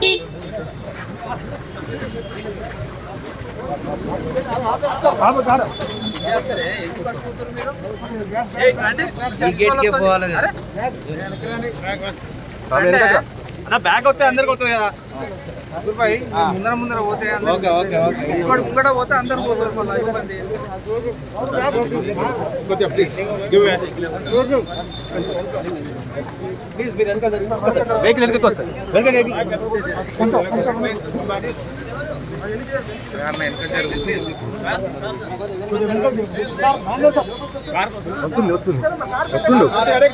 ఈ గేట్ కే పోవాలి కదా అన్న బ్యాగ్ వస్తే అందరికి వస్తుంది కదా గురుబాయ్ ముందర ముందర పోతే ఓకే ఓకే ఓకే ఇక్కడ ముంగడ పోతే అందరు పోతారు మళ్ళీ ఇబ్బంది కొద్దిగా ప్లీజ్ ప్లీజ్ మీరు వెనక వెహికల్ వెనకకి వస్తారు వెనక వస్తుంది వస్తుంది వస్తుండు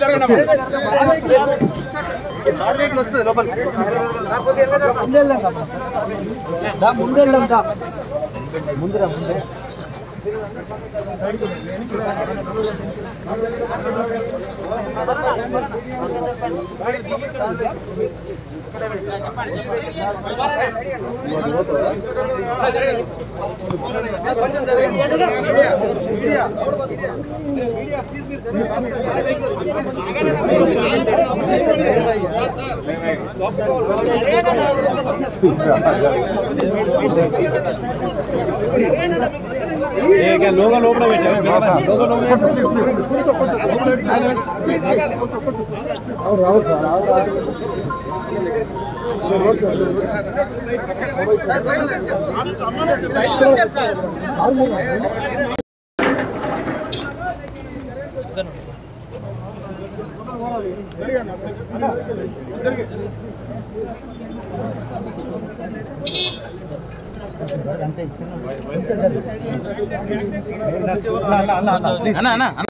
సార్ వెహికల్ వస్తుంది లోపలికి ముందురా ముందే లోగా లోపల పెట్టాము లోగా లోపల అన్న అన్న